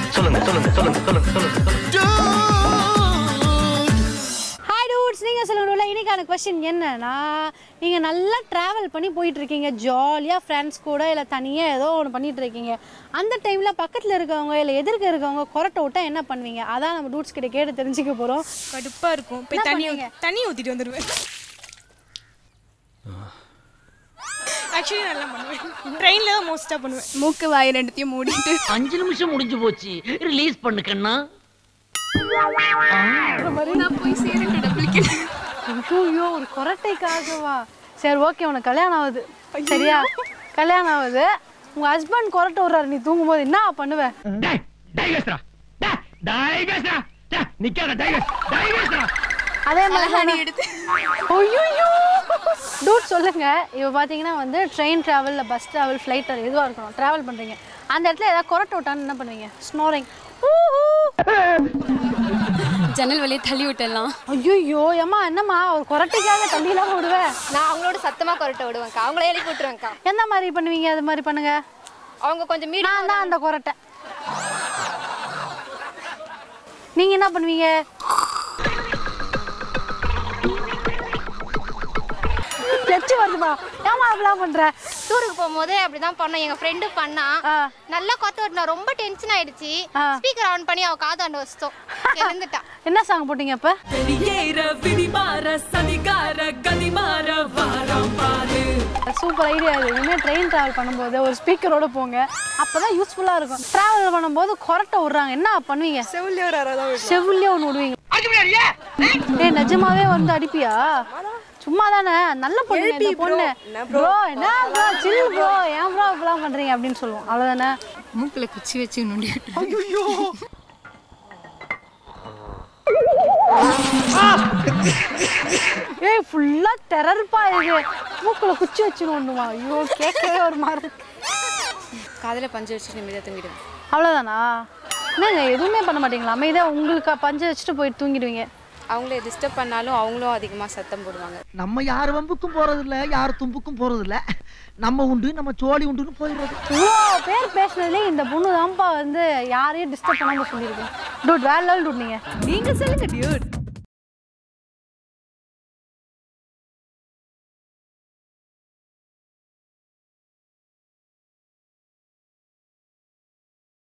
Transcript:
சொல்லுங்க சொல்லுங்க சொல்லுங்க சொல்லுங்க சொல்லுங்க ஹாய் டூட்ஸ் நீங்கள் சொல்லணும்ல இன்னைக்கான கொஸ்டின் என்னன்னா நீங்கள் நல்லா ட்ராவல் பண்ணி போயிட்டு இருக்கீங்க ஜாலியாக ஃப்ரெண்ட்ஸ் கூட இல்லை தனியாக ஏதோ ஒன்று பண்ணிட்டு இருக்கீங்க அந்த டைமில் பக்கத்தில் இருக்கவங்க இல்லை எதிர்க்க இருக்கவங்க கொரட்டை விட்டா என்ன பண்ணுவீங்க அதான் நம்ம டூட்ஸ் கிட்ட கேட்டு தெரிஞ்சுக்க போகிறோம் கடுப்பா இருக்கும் போய் என்ன தண்ணி பண்ணுவீங்க? ஊத்தி- தண்ணி ஊத்திட்டு வந்துடுவேன் ஆக்சுவலி நல்லா பண்ணுவேன் ட்ரெயினில் தான் மோஸ்ட்டாக பண்ணுவேன் மூக்கு வாய் ரெண்டுத்தையும் மூடிட்டு அஞ்சு நிமிஷம் முடிஞ்சு போச்சு ரிலீஸ் பண்ணு கண்ணா நான் போய் சேரட்டு டபுள்கேட் ஐயோ ஒரு கொரட்டைக்காகவா சரி ஓகே உனக்கு கல்யாணம் ஆகுது சரியா கல்யாணம் ஆகுது உங்கள் ஹஸ்பண்ட் கொரட்டை விட்றாரு நீ தூங்கும்போது என்ன பண்ணுவேன் டேய் டேய் பேசுடா டேய் டேய் பேசுடா டேய் நிக்காத டேய் டேய் பேசுடா அதே மாதிரி தலகாணி எடுத்து ஐயோ டூட் சொல்லுங்க இப்போ பார்த்தீங்கன்னா வந்து train travel bus travel flight எதுவாக இருக்கணும் ட்ராவல் பண்ணுறீங்க அந்த இடத்துல ஏதாவது கொரட்டை விட்டான்னு என்ன பண்ணுவீங்க ஸ்னோரிங் ஜன்னல் வழியே தள்ளி விட்டுடலாம் ஐயோ ஏம்மா என்னம்மா ஒரு கொரட்டைக்காக தள்ளிலாம் விடுவேன் நான் அவங்களோட சத்தமா கொரட்டை விடுவேன்க்கா அவங்கள எழுப்பி விட்டுருவேன்க்கா எந்த மாதிரி பண்ணுவீங்க அது மாதிரி பண்ணுங்க அவங்க கொஞ்சம் மீடியம் நான் தான் அந்த கொரட்டை நீங்க என்ன பண்ணுவீங்க எச்சு வருதுமா ஏமா அப்படிலாம் பண்ற டூருக்கு போகும்போது அப்படிதான் பண்ணோம் எங்க ஃப்ரெண்டு பண்ணா ஆ. நல்லா கொத்து விட்டுனா ரொம்ப டென்ஷன் ஆயிடுச்சு ஆ. ஸ்பீக்கர் ஆன் பண்ணி அவ காதாண்டு வச்சிட்டோம் எழுந்துட்டா என்ன சாங் போட்டீங்க அப்ப சூப்பர் ஐடியா இது இனிமேல் ட்ரெயின் ட்ராவல் பண்ணும்போது ஒரு ஸ்பீக்கரோட போங்க அப்பதான் யூஸ்ஃபுல்லா இருக்கும் டிராவல் பண்ணும்போது கொரட்டை விடுறாங்க என்ன பண்ணுவீங்க செவிலியோ ஒரு அரை செவிலியே ஒன்று விடுவீங்க ஏய் நிஜமாவே வந்து அடிப்பியா சும்மா தானே நல்ல பொண்ணு இந்த பொண்ணு ப்ரோ என்ன ப்ரோ சில் ப்ரோ ஏன் ப்ரோ இப்படிலாம் பண்றீங்க அப்படின்னு சொல்லுவோம் அவ்வளவுதானே மூக்குல குச்சி வச்சு நொண்டி ஏய் ஃபுல்லா டெரர்ப்பா இது மூக்குல குச்சி வச்சுன்னு ஒண்ணுமா ஐயோ கேட்கவே ஒரு மாதிரி இருக்கு. காதில் பஞ்சு வச்சுட்டு நிம்மதியாக தூங்கிடுவேன் அவ்வளவுதானா என்னங்க எதுவுமே பண்ண மாட்டீங்களா அமைதியா உங்களுக்கு பஞ்சு வச்சுட்டு போயிட்டு தூங்கிடுவீங்க அவங்களே டிஸ்டர்ப் பண்ணாலும் அவங்களும் அதிகமாக சத்தம் போடுவாங்க நம்ம யார் வம்புக்கும் போறது இல்ல யார் தும்புக்கும் போறது இல்ல நம்ம உண்டு நம்ம சோழி உண்டுன்னு போயிடுறது இவ்வளோ பேர் பேசுனதுலே இந்த பொண்ணு தான்ப்பா வந்து யாரையும் டிஸ்டர்ப் பண்ணாம சொல்லியிருக்கேன் டூட் வேற லெவல் டூட் நீங்க நீங்க சொல்லுங்க டியூட்